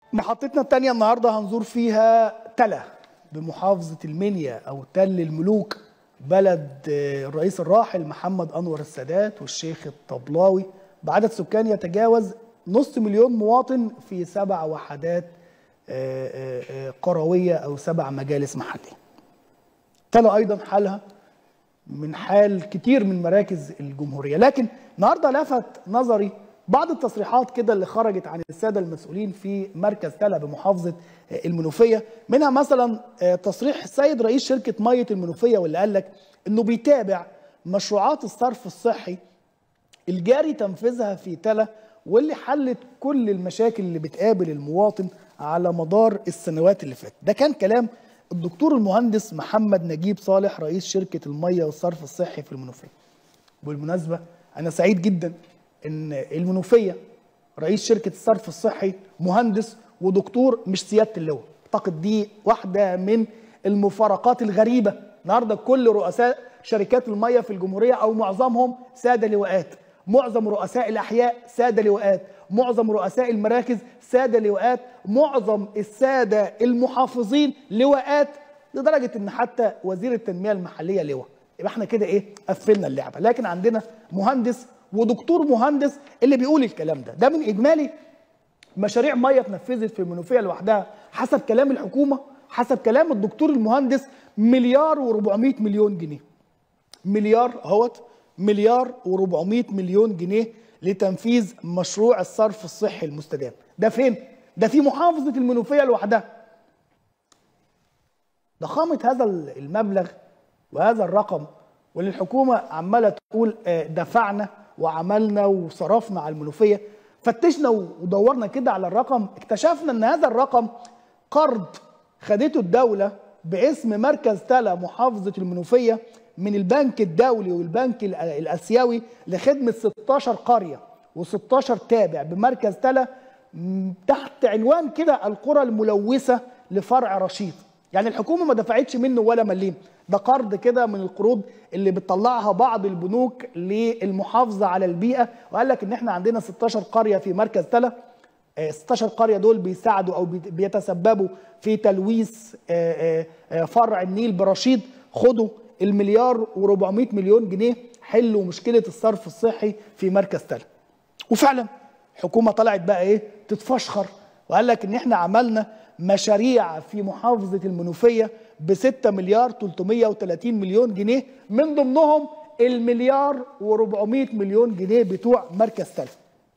محطتنا الثانية النهاردة هنزور فيها تلا بمحافظة المنيا أو تل الملوك بلد الرئيس الراحل محمد أنور السادات والشيخ الطبلاوي بعدد سكان يتجاوز نص مليون مواطن في سبع وحدات قروية أو سبع مجالس محلية تلا أيضا حالها من حال كتير من مراكز الجمهورية لكن النهاردة لفت نظري بعض التصريحات كده اللي خرجت عن السادة المسؤولين في مركز تلا بمحافظة المنوفية منها مثلا تصريح السيد رئيس شركة مية المنوفية واللي قال لك انه بيتابع مشروعات الصرف الصحي الجاري تنفيذها في تلا واللي حلت كل المشاكل اللي بتقابل المواطن على مدار السنوات اللي فاتت ده كان كلام الدكتور المهندس محمد نجيب صالح رئيس شركة المية والصرف الصحي في المنوفية بالمناسبة أنا سعيد جدا ان المنوفيه رئيس شركه الصرف الصحي مهندس ودكتور مش سياده اللواء اعتقد دي واحده من المفارقات الغريبه النهارده كل رؤساء شركات الميه في الجمهوريه او معظمهم ساده لواءات معظم رؤساء الاحياء ساده لواءات معظم رؤساء المراكز ساده لواءات معظم الساده المحافظين لواءات لدرجه ان حتى وزير التنميه المحليه لواء يبقى احنا كده ايه قفلنا اللعبه لكن عندنا مهندس ودكتور مهندس اللي بيقول الكلام ده ده من اجمالي مشاريع ميه اتنفذت في المنوفيه لوحدها حسب كلام الحكومه حسب كلام الدكتور المهندس مليار و400 مليون جنيه مليار اهوت مليار و400 مليون جنيه لتنفيذ مشروع الصرف الصحي المستدام ده فين ده في محافظه المنوفيه لوحدها ضخامه هذا المبلغ وهذا الرقم واللي الحكومه عماله تقول دفعنا وعملنا وصرفنا على المنوفيه فتشنا ودورنا كده على الرقم اكتشفنا ان هذا الرقم قرض خدته الدوله باسم مركز تلا محافظه المنوفيه من البنك الدولي والبنك الاسيوي لخدمه 16 قريه و16 تابع بمركز تلا تحت عنوان كده القرى الملوثه لفرع رشيد يعني الحكومه ما دفعتش منه ولا مليم ده قرض كده من القروض اللي بتطلعها بعض البنوك للمحافظه على البيئه وقال لك ان احنا عندنا 16 قريه في مركز تلا 16 قريه دول بيساعدوا او بيتسببوا في تلويث فرع النيل برشيد خدوا المليار و400 مليون جنيه حلوا مشكله الصرف الصحي في مركز تلا وفعلا الحكومه طلعت بقى ايه تتفشخر وقال لك ان احنا عملنا مشاريع في محافظه المنوفيه ب 6 مليار 330 مليون جنيه من ضمنهم المليار و400 مليون جنيه بتوع مركز تلا.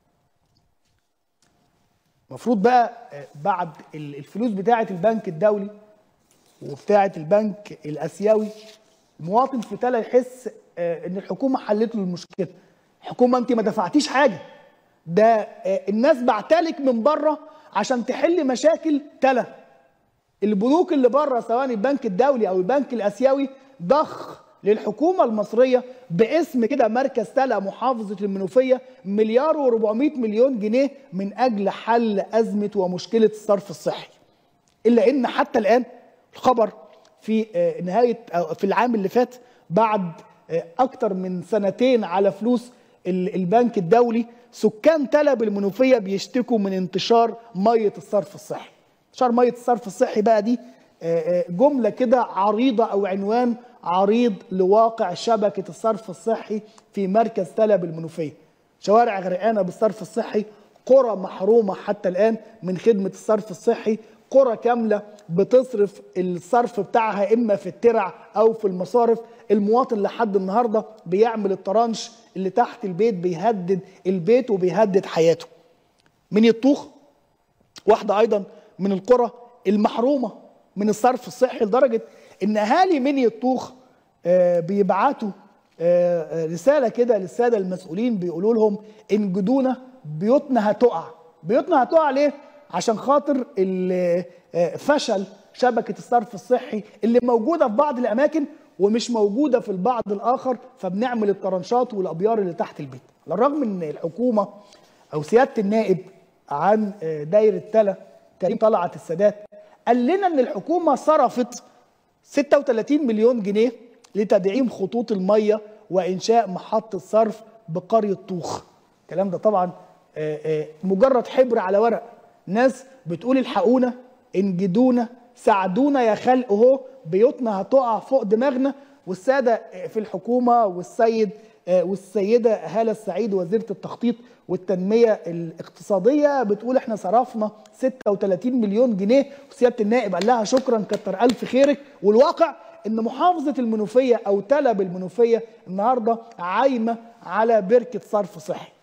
المفروض بقى بعد الفلوس بتاعه البنك الدولي وبتاعه البنك الاسيوي المواطن في تلا يحس ان الحكومه حلت له المشكله. الحكومه انت ما دفعتيش حاجه. ده الناس بعتلك من بره عشان تحل مشاكل تلا. البنوك اللي بره سواء البنك الدولي او البنك الاسيوي ضخ للحكومه المصريه باسم كده مركز تلا محافظه المنوفيه مليار و400 مليون جنيه من اجل حل ازمه ومشكله الصرف الصحي. الا ان حتى الان الخبر في نهايه في العام اللي فات بعد اكتر من سنتين على فلوس البنك الدولي سكان تلا بالمنوفيه بيشتكوا من انتشار ميه الصرف الصحي. انتشار ميه الصرف الصحي بقى دي جمله كده عريضه او عنوان عريض لواقع شبكه الصرف الصحي في مركز تلا بالمنوفيه. شوارع غرقانه بالصرف الصحي، قرى محرومه حتى الان من خدمه الصرف الصحي، قرى كامله بتصرف الصرف بتاعها اما في الترع او في المصارف، المواطن لحد النهارده بيعمل الطرانش اللي تحت البيت بيهدد البيت وبيهدد حياته. من يطوخ واحده ايضا من القرى المحرومه من الصرف الصحي لدرجه ان اهالي مني الطوخ بيبعتوا رساله كده للساده المسؤولين بيقولوا لهم انجدونا بيوتنا هتقع بيوتنا هتقع ليه عشان خاطر فشل شبكه الصرف الصحي اللي موجوده في بعض الاماكن ومش موجوده في البعض الاخر فبنعمل الطرنشات والابيار اللي تحت البيت على الرغم ان الحكومه او سياده النائب عن دايره تلا كريم طلعت السادات قال لنا ان الحكومه صرفت 36 مليون جنيه لتدعيم خطوط الميه وانشاء محطه صرف بقريه طوخ الكلام ده طبعا مجرد حبر على ورق ناس بتقول الحقونا انجدونا ساعدونا يا خلق اهو بيوتنا هتقع فوق دماغنا والساده في الحكومه والسيد والسيده هاله السعيد وزيره التخطيط والتنميه الاقتصاديه بتقول احنا صرفنا 36 مليون جنيه وسياده النائب قال لها شكرا كتر الف خيرك والواقع ان محافظه المنوفيه او تلب المنوفيه النهارده عايمه على بركه صرف صحي.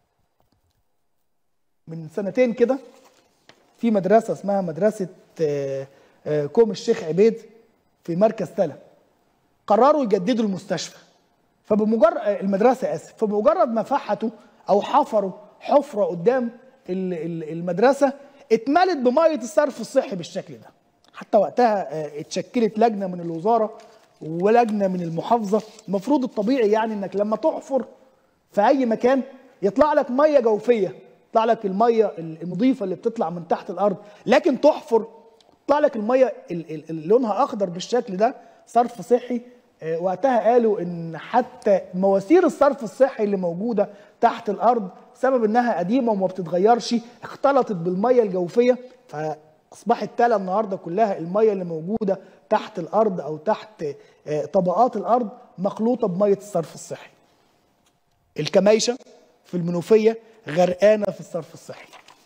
من سنتين كده في مدرسه اسمها مدرسه كوم الشيخ عبيد في مركز تلا قرروا يجددوا المستشفى فبمجرد المدرسه اسف فبمجرد ما فحتوا او حفروا حفره قدام المدرسه اتملت بميه الصرف الصحي بالشكل ده حتى وقتها اتشكلت لجنه من الوزاره ولجنه من المحافظه المفروض الطبيعي يعني انك لما تحفر في اي مكان يطلع لك ميه جوفيه يطلع لك الميه النظيفه اللي بتطلع من تحت الارض لكن تحفر يطلع لك الميه اللي لونها اخضر بالشكل ده صرف صحي وقتها قالوا ان حتى مواسير الصرف الصحي اللي موجوده تحت الارض بسبب انها قديمه وما بتتغيرش اختلطت بالميه الجوفيه فاصبحت تلا النهارده كلها الميه اللي موجوده تحت الارض او تحت طبقات الارض مخلوطه بميه الصرف الصحي. الكميشه في المنوفيه غرقانه في الصرف الصحي.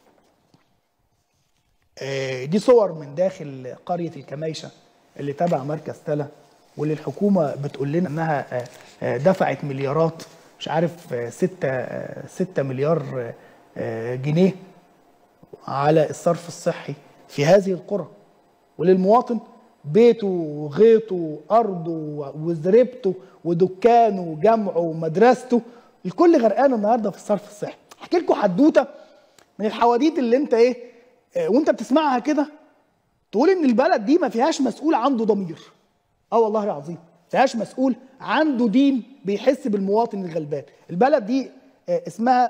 دي صور من داخل قريه الكميشه اللي تبع مركز تلا واللي الحكومه بتقول لنا انها دفعت مليارات مش عارف 6 6 مليار جنيه على الصرف الصحي في هذه القرى وللمواطن بيته وغيطه وارضه وزريبته ودكانه وجمعه ومدرسته الكل غرقان النهارده في الصرف الصحي احكي لكم حدوته من الحواديت اللي انت ايه وانت بتسمعها كده تقول ان البلد دي ما فيهاش مسؤول عنده ضمير اه والله العظيم فيهاش مسؤول عنده دين بيحس بالمواطن الغلبان البلد دي اسمها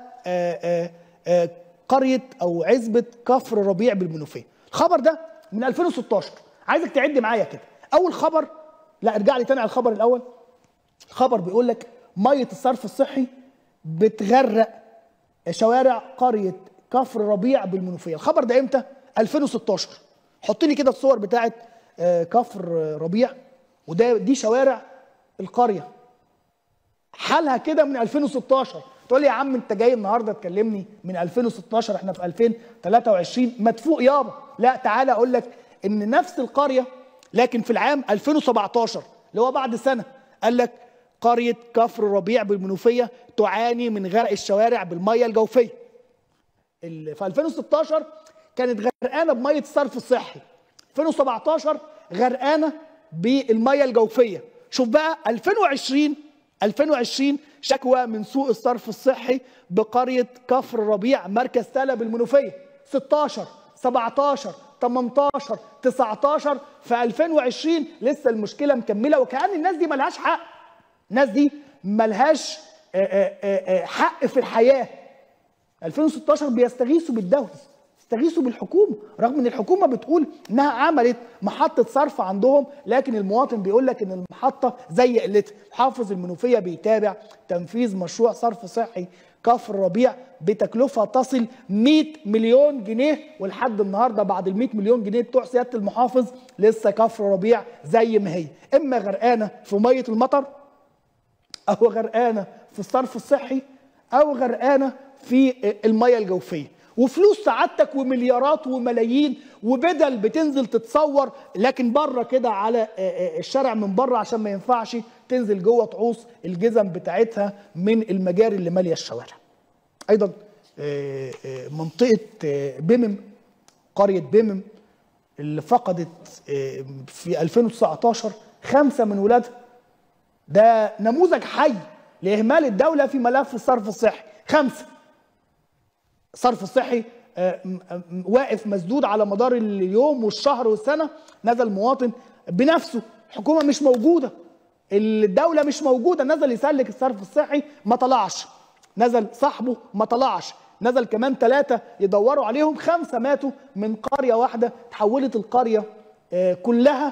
قرية أو عزبة كفر ربيع بالمنوفية الخبر ده من 2016 عايزك تعد معايا كده أول خبر لا ارجع لي تاني على الخبر الأول خبر بيقول لك مية الصرف الصحي بتغرق شوارع قرية كفر ربيع بالمنوفية الخبر ده امتى 2016 حط لي كده الصور بتاعت كفر ربيع وده دي شوارع القريه حالها كده من 2016 تقول لي يا عم انت جاي النهارده تكلمني من 2016 احنا في 2023 مدفوق يابا لا تعالى اقول لك ان نفس القريه لكن في العام 2017 اللي هو بعد سنه قال لك قريه كفر ربيع بالمنوفيه تعاني من غرق الشوارع بالميه الجوفيه في 2016 كانت غرقانه بميه الصرف الصحي 2017 غرقانه بالميه الجوفيه شوف بقى 2020 2020 شكوى من سوء الصرف الصحي بقريه كفر ربيع مركز تلا بالمنوفيه 16 17 18 19 في 2020 لسه المشكله مكمله وكأن الناس دي ملهاش حق الناس دي ملهاش حق في الحياه 2016 بيستغيثوا بالدوله استغيثوا بالحكومه رغم ان الحكومه بتقول انها عملت محطه صرف عندهم لكن المواطن بيقول لك ان المحطه زي قلتها حافظ المنوفيه بيتابع تنفيذ مشروع صرف صحي كفر ربيع بتكلفه تصل 100 مليون جنيه ولحد النهارده بعد ال 100 مليون جنيه بتوع سياده المحافظ لسه كفر ربيع زي ما هي اما غرقانه في ميه المطر او غرقانه في الصرف الصحي او غرقانه في الميه الجوفيه وفلوس سعادتك ومليارات وملايين وبدل بتنزل تتصور لكن بره كده على الشارع من بره عشان ما ينفعش تنزل جوه تعوص الجزم بتاعتها من المجاري اللي ماليه الشوارع. ايضا منطقه بيمم قريه بيمم اللي فقدت في 2019 خمسه من ولادها ده نموذج حي لاهمال الدوله في ملف الصرف الصحي خمسه صرف الصحي واقف مسدود على مدار اليوم والشهر والسنه نزل مواطن بنفسه الحكومه مش موجوده الدوله مش موجوده نزل يسلك الصرف الصحي ما طلعش نزل صاحبه ما طلعش نزل كمان ثلاثة يدوروا عليهم خمسة ماتوا من قرية واحدة تحولت القرية كلها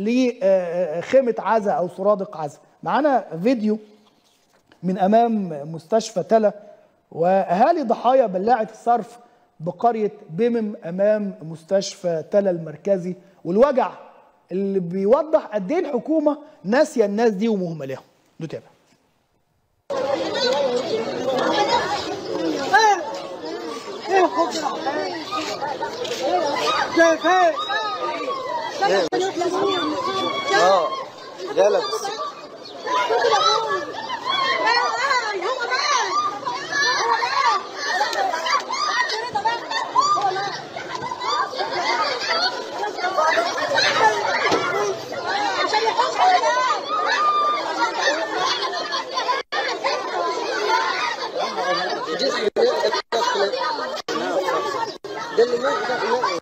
لخيمة عزا أو سرادق عزا معانا فيديو من أمام مستشفى تلا واهالي ضحايا بلاعه الصرف بقريه بيمم امام مستشفى تلا المركزي والوجع اللي بيوضح قد ايه الحكومه ناسيه الناس دي ومهملاهم نتابع اه غلب بس الجسم ده اللي ما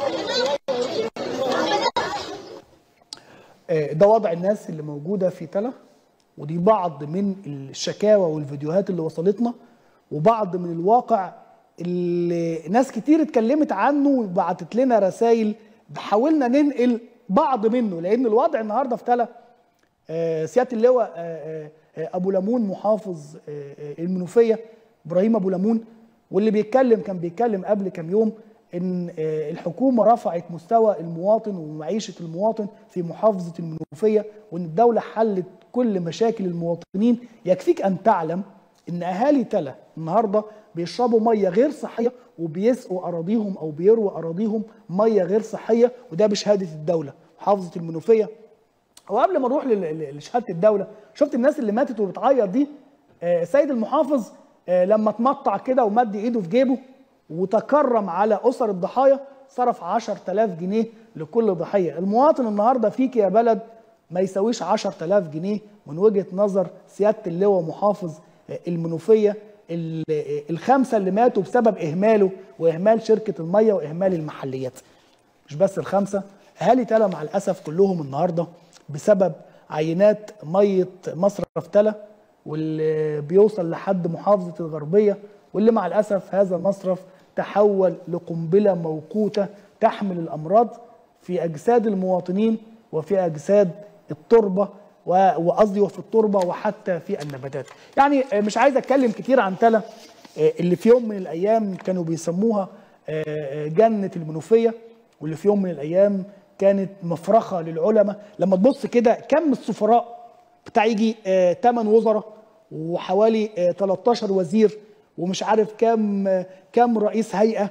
آه، ده وضع الناس اللي موجوده في تلا ودي بعض من الشكاوى والفيديوهات اللي وصلتنا وبعض من الواقع اللي ناس كتير اتكلمت عنه وبعتت لنا رسائل حاولنا ننقل بعض منه لان الوضع النهارده في تلا آه، سياده اللواء آه، آه، ابو لمون محافظ آه، آه، المنوفيه ابراهيم ابو لمون واللي بيتكلم كان بيتكلم قبل كام يوم ان آه، الحكومه رفعت مستوى المواطن ومعيشه المواطن في محافظه المنوفيه وان الدوله حلت كل مشاكل المواطنين يكفيك ان تعلم ان اهالي تلا النهارده بيشربوا ميه غير صحيه وبيسقوا اراضيهم او بيرووا اراضيهم ميه غير صحيه وده بشهاده الدوله محافظه المنوفيه وقبل ما نروح لل- لل- لشهاده الدوله شفت الناس اللي ماتت وبتعيط دي آه، سيد المحافظ آه، لما اتمطع كده ومد ايده في جيبه وتكرم على اسر الضحايا صرف 10000 جنيه لكل ضحيه المواطن النهارده فيك يا بلد ما يساويش 10000 جنيه من وجهه نظر سياده اللواء محافظ آه، المنوفيه ال- آه، الخمسه اللي ماتوا بسبب اهماله واهمال شركه الميه واهمال المحليات مش بس الخمسه اهالي تلا مع الاسف كلهم النهارده بسبب عينات ميه مصرف تلا واللي بيوصل لحد محافظه الغربيه واللي مع الاسف هذا المصرف تحول لقنبله موقوته تحمل الامراض في اجساد المواطنين وفي اجساد التربه و- وقصدي وفي التربه وحتى في النباتات. يعني آه، مش عايز اتكلم كتير عن تلا آه، اللي في يوم من الايام كانوا بيسموها آه، آه، جنه المنوفيه واللي في يوم من الايام كانت مفرخه للعلماء لما تبص كده كم السفراء بتاع يجي 8 وزراء وحوالي آه، 13 وزير ومش عارف كام آه، كام رئيس هيئه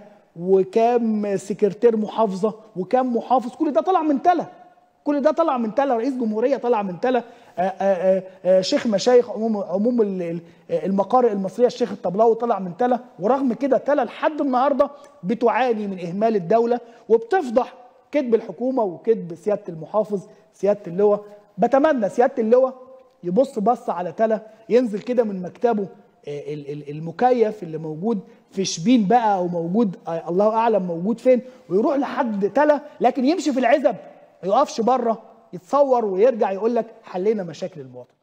وكام سكرتير محافظه وكام محافظ كل ده طلع من تلا كل ده طلع من تلا رئيس جمهوريه طلع من تلا آه، آه، آه، آه، شيخ مشايخ عموم عموم ال- ال- المقارئ المصريه الشيخ الطبلاوي طلع من تلا ورغم كده تلا لحد النهارده بتعاني من اهمال الدوله وبتفضح كذب الحكومه وكذب سياده المحافظ سياده اللواء بتمنى سياده اللواء يبص بص على تلا ينزل كده من مكتبه آه، ال- ال- المكيف اللي موجود في شبين بقى او موجود آه، الله اعلم موجود فين ويروح لحد تلا لكن يمشي في العزب ما يقفش بره يتصور ويرجع يقول لك حلينا مشاكل المواطن